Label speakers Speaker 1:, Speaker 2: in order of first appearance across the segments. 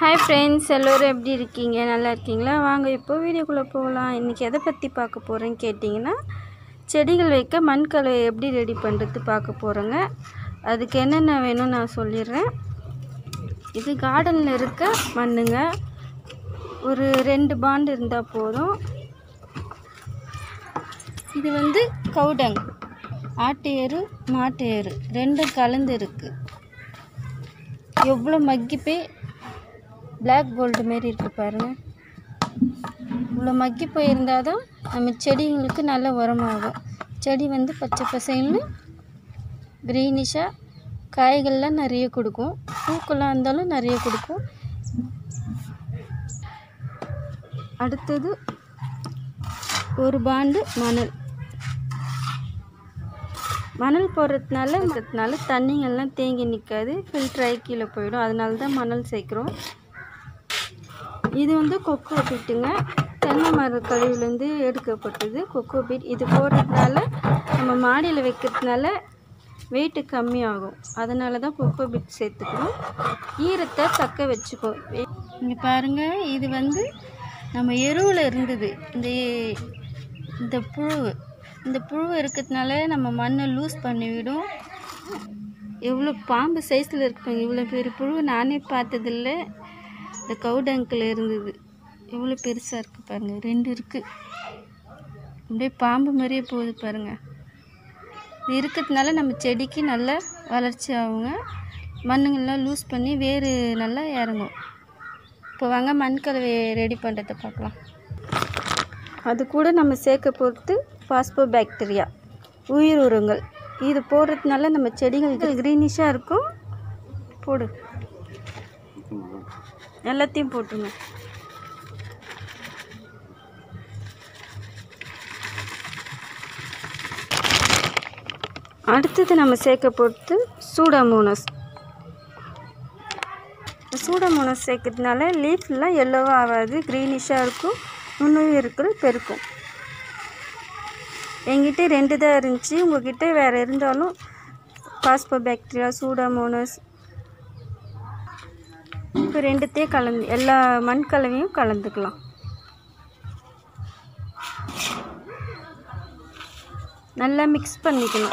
Speaker 1: hi friends எல்லோரும் எப்படி இருக்கீங்க நல்லா இருக்கீங்களா வாங்க இப்போ வீடியோக்குள்ளே போகலாம் இன்றைக்கி எதை பற்றி பார்க்க போகிறேன்னு கேட்டிங்கன்னா செடிகள் வைக்க மண் கலவை எப்படி ரெடி பண்ணுறது பார்க்க போகிறோங்க அதுக்கு என்னென்ன வேணும்னு நான் சொல்லிடுறேன் இது கார்டனில் இருக்க மண்ணுங்க ஒரு ரெண்டு பாண்டு இருந்தால் போதும் இது வந்து கவுடங் ஆட்டு எரு மாட்டு எரு ரெண்டும் கலந்து இருக்குது எவ்வளோ மக்கி போய் பிளாக் கோல்டு மாரி இருக்குது பாருங்கள் இவ்வளோ மக்கி போயிருந்தால் தான் நம்ம செடிங்களுக்கு நல்ல உரமாகும் செடி வந்து பச்சை பசைன்னு க்ரீனிஷாக காய்கள்லாம் நிறைய கொடுக்கும் பூக்கெல்லாம் இருந்தாலும் நிறைய கொடுக்கும் அடுத்தது ஒரு பாண்டு மணல் மணல் போடுறதுனால போடுறதுனால தண்ணிங்கெல்லாம் தேங்கி நிற்காது ஃபில்டர் ஆகி கீழே போயிடும் அதனால தான் மணல் சேர்க்குறோம் இது வந்து கொக்கோ பீட்டுங்க தென்னை மர கழிவுலேருந்து எடுக்கப்பட்டது கொக்கோ பீட் இது போடுறதுனால நம்ம மாடியில் வைக்கிறதுனால வெயிட்டு கம்மியாகும் அதனால தான் கொக்கோ பீட் சேர்த்துக்கிறோம் ஈரத்தை தக்க வச்சுக்கும் இங்கே பாருங்கள் இது வந்து நம்ம எருவில் இருந்தது இந்த இந்த புழு இந்த புழு இருக்கிறதுனால நம்ம மண்ணை லூஸ் பண்ணிவிடும் எவ்வளோ பாம்பு சைஸில் இருப்பாங்க இவ்வளோ பெரிய புழு நானே பார்த்ததில்ல இந்த கவுடங்கில் இருந்தது எவ்வளோ பெருசாக இருக்குது பாருங்கள் ரெண்டு இருக்குது அப்படியே பாம்பு மாதிரியே போகுது பாருங்கள் இது இருக்கிறதுனால நம்ம செடிக்கு நல்லா வளர்ச்சி ஆகுங்க மண்ணுங்கள்லாம் லூஸ் பண்ணி வேர் நல்லா இறங்கும் இப்போ வாங்க மண் கலவையை ரெடி பண்ணுறதை பார்க்கலாம் அது கூட நம்ம சேர்க்க பொறுத்து பாஸ்போ பாக்டீரியா உயிர் உரங்கள் இது போடுறதுனால நம்ம செடிகளுக்கு க்ரீனிஷாக இருக்கும் போடு எல்லாத்தையும் போட்டுருங்க அடுத்தது நம்ம சேர்க்க பொறுத்து சூடாமோனஸ் சூடாமோனஸ் சேர்க்கறதுனால லீஃப்லாம் எல்லோவாக ஆகாது க்ரீனிஷாக இருக்கும் நுண்ணுயிர்கள் பெருக்கும் என்கிட்ட ரெண்டு தான் இருந்துச்சு உங்ககிட்ட வேறு இருந்தாலும் பாஸ்போ பாக்டீரியா சூடாமோனஸ் இப்போ ரெண்டுத்தையும் கலந்து எல்லா மண் கலவையும் கலந்துக்கலாம் நல்லா மிக்ஸ் பண்ணிக்கணும்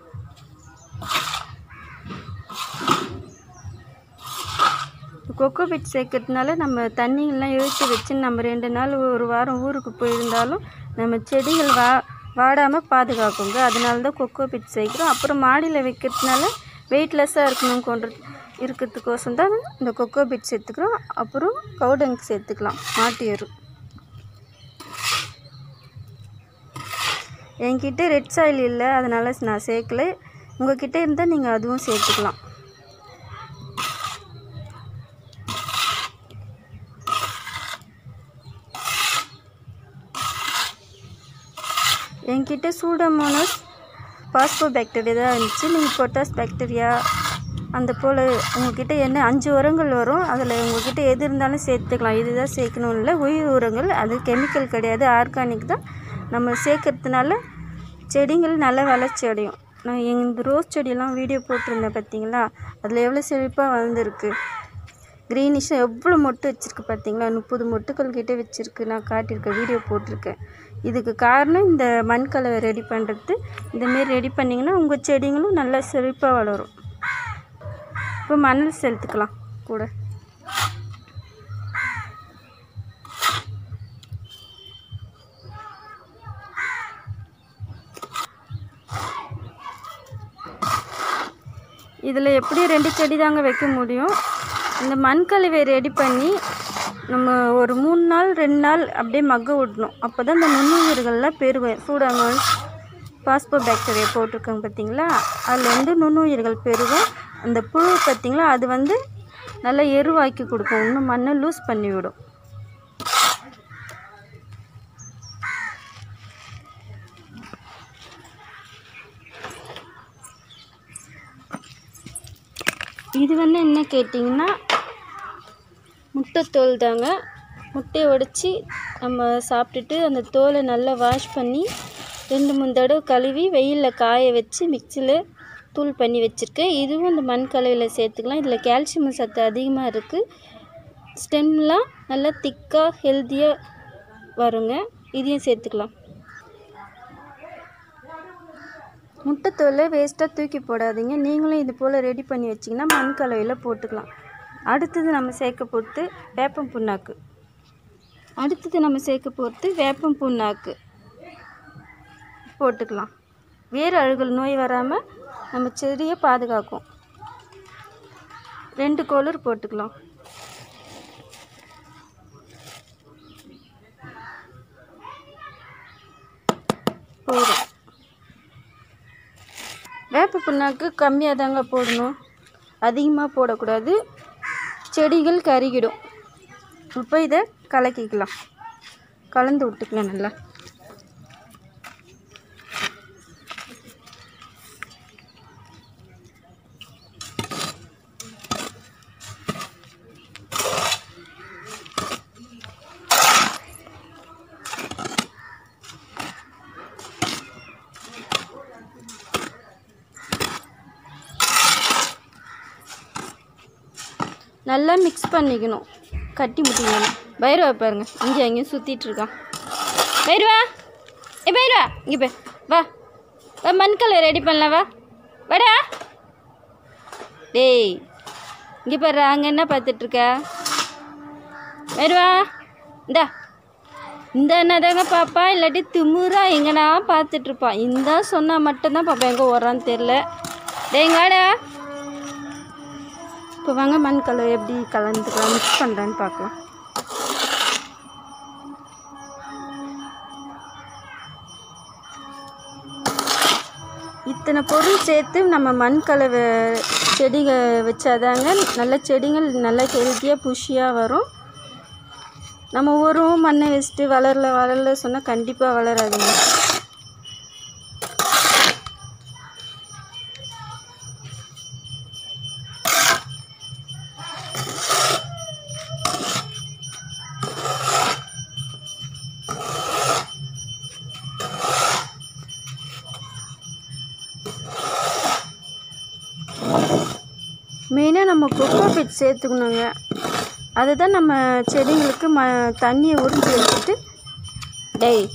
Speaker 1: கொக்கோ பீட் சேர்க்கறதுனால நம்ம தண்ணியெல்லாம் இழுத்து வச்சு நம்ம ரெண்டு நாள் ஒரு வாரம் ஊருக்கு போயிருந்தாலும் நம்ம செடிகள் வா வாடாமல் பாதுகாக்குங்க அதனால தான் கொக்கோ பீட் சேர்க்குறோம் அப்புறம் மாடியில் வைக்கிறதுனால வெயிட்லெஸ்ஸாக இருக்கணும் கொண்டு இருக்கிறதுக்கோசம் தான் இந்த கொக்கோ பீட் சேர்த்துக்கிறோம் அப்புறம் கவுடங்க் சேர்த்துக்கலாம் மாட்டு எரு என்கிட்ட ரெட் சாயில் இல்லை அதனால் நான் சேர்க்கல உங்ககிட்ட இருந்தால் நீங்கள் அதுவும் சேர்த்துக்கலாம் என்கிட்ட சூடோமோனஸ் பாஸ்போ பாக்டீரியா தான் இருந்துச்சு நீங்கள் பொட்டாஸ் பாக்டீரியா அந்த போல் உங்ககிட்ட என்ன அஞ்சு உரங்கள் வரும் அதில் உங்ககிட்ட எது இருந்தாலும் சேர்த்துக்கலாம் இதுதான் சேர்க்கணும் இல்லை உயிர் உரங்கள் அது கெமிக்கல் கிடையாது ஆர்கானிக் தான் நம்ம சேர்க்கறதுனால செடிகள் நல்ல வளர்ச்சி அடையும் நான் எங்கள் ரோஸ் செடியெல்லாம் வீடியோ போட்டிருந்தேன் பார்த்தீங்களா அதில் எவ்வளோ செழிப்பாக வளர்ந்துருக்கு க்ரீனிஷாக எவ்வளோ மொட்டு வச்சுருக்கு பார்த்தீங்களா முப்பது மொட்டுக்கள் கிட்டே வச்சுருக்கு நான் காட்டியிருக்கேன் வீடியோ போட்டிருக்கேன் இதுக்கு காரணம் இந்த மண் கலவை ரெடி பண்ணுறது இந்தமாரி ரெடி பண்ணிங்கன்னா உங்கள் செடிங்களும் நல்லா செழிப்பாக வளரும் இப்போ மணல் செலுத்துக்கலாம் கூட இதில் எப்படி ரெண்டு செடி தாங்க வைக்க முடியும் இந்த மண் கலவை ரெடி பண்ணி நம்ம ஒரு மூணு நாள் ரெண்டு நாள் அப்படியே மக்க விடணும் அப்போ தான் இந்த நுண்ணுயிர்கள்லாம் பெருகும் சூடாமல் பாஸ்போ பாக்டீரியா போட்டிருக்காங்க பார்த்தீங்களா அதில் வந்து நுண்ணுயிர்கள் பெருகும் அந்த புழு பார்த்திங்களா அது வந்து நல்லா எருவாக்கி கொடுக்கும் இன்னும் மண்ணை லூஸ் பண்ணி விடும் இது வந்து என்ன கேட்டிங்கன்னா முட்டைத்தோல் தாங்க முட்டையை உடச்சி நம்ம சாப்பிட்டுட்டு அந்த தோலை நல்லா வாஷ் பண்ணி ரெண்டு மூணு தடவை கழுவி வெயிலில் காய வச்சு மிக்சியில் தூள் பண்ணி வச்சுருக்கேன் இதுவும் இந்த மண் கலவையில் சேர்த்துக்கலாம் இதில் கால்சியம் சத்து அதிகமாக இருக்குது ஸ்டெம்லாம் நல்லா திக்காக ஹெல்த்தியாக வருங்க இதையும் சேர்த்துக்கலாம் முட்டைத்தோலை வேஸ்ட்டாக தூக்கி போடாதீங்க நீங்களும் இது போல் ரெடி பண்ணி வச்சிங்கன்னா மண் கலவையில் போட்டுக்கலாம் அடுத்தது நம்ம சேர்க்க போகிறது வேப்பம் புண்ணாக்கு அடுத்தது நம்ம சேர்க்க போகிறது வேப்பம் புண்ணாக்கு போட்டுக்கலாம் வேறு அழுகல் நோய் வராமல் நம்ம செடியை பாதுகாக்கும் ரெண்டு கோலர் போட்டுக்கலாம் போதும் வேப்ப புண்ணாக்கு கம்மியாக தாங்க போடணும் அதிகமாக போடக்கூடாது செடிகள் கருகிடும் இப்போ இதை கலக்கிக்கலாம் கலந்து விட்டுக்கலாம் நல்லா நல்லா மிக்ஸ் பண்ணிக்கணும் கட்டி முட்டிக்கணும் பைரவா பாருங்க இங்கே அங்கேயும் சுற்றிட்டு இருக்கான் பைரவா ஏ பைரவா இங்கே போய் வா வா மண் கலர் ரெடி பண்ணலாம் வா வாடா டேய் இங்கே பாரு அங்கே என்ன பார்த்துட்ருக்க பைரவா இந்தா இந்த என்னதாங்க பாப்பா இல்லாட்டி திமுறா எங்கனா பார்த்துட்ருப்பான் இந்த சொன்னால் மட்டும்தான் பாப்பா எங்கே ஓடுறான்னு தெரில டேங்க வாடா இப்போ வாங்க மண் கலர் எப்படி கலந்துக்கலாம் மிக்ஸ் பண்ணுறேன்னு பார்க்கலாம் இத்தனை பொருள் சேர்த்து நம்ம மண் கலவை செடிகள் வச்சாதாங்க நல்ல செடிகள் நல்லா ஹெல்த்தியாக புஷியாக வரும் நம்ம உரம் மண்ணை வச்சுட்டு வளரல வளரல சொன்னால் கண்டிப்பாக வளராதுங்க மெயினாக நம்ம கொக்கோ பிட் சேர்த்துக்கணுங்க அதுதான் நம்ம செடிங்களுக்கு ம தண்ணியை உறிஞ்சி வச்சுட்டு டேய்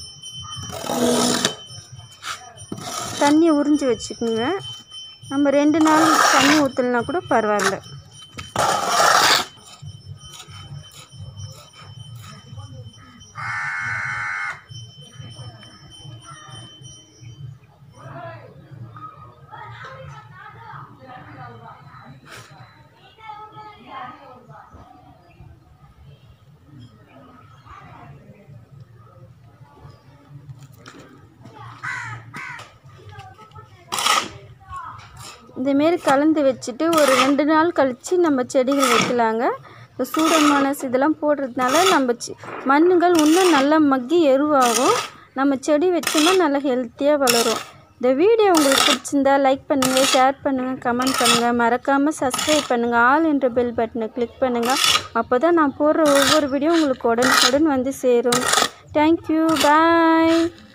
Speaker 1: தண்ணியை உறிஞ்சி வச்சுக்கோங்க நம்ம ரெண்டு நாள் தண்ணி ஊற்றலனா கூட பரவாயில்ல இதேமாரி கலந்து வச்சுட்டு ஒரு ரெண்டு நாள் கழித்து நம்ம செடிகள் வைக்கலாங்க இந்த சூடமானஸ் இதெல்லாம் போடுறதுனால நம்ம செ மண்ணுகள் இன்னும் நல்லா மக்கி எருவாகும் நம்ம செடி வச்சோம்னா நல்லா ஹெல்த்தியாக வளரும் இந்த வீடியோ உங்களுக்கு பிடிச்சிருந்தா லைக் பண்ணுங்கள் ஷேர் பண்ணுங்கள் கமெண்ட் பண்ணுங்கள் மறக்காமல் சப்ஸ்கிரைப் பண்ணுங்கள் ஆல் என்ற பெல் பட்டனை கிளிக் பண்ணுங்கள் அப்போ தான் நான் போடுற ஒவ்வொரு வீடியோ உங்களுக்கு உடனுக்குடன் வந்து சேரும் தேங்க்யூ பாய்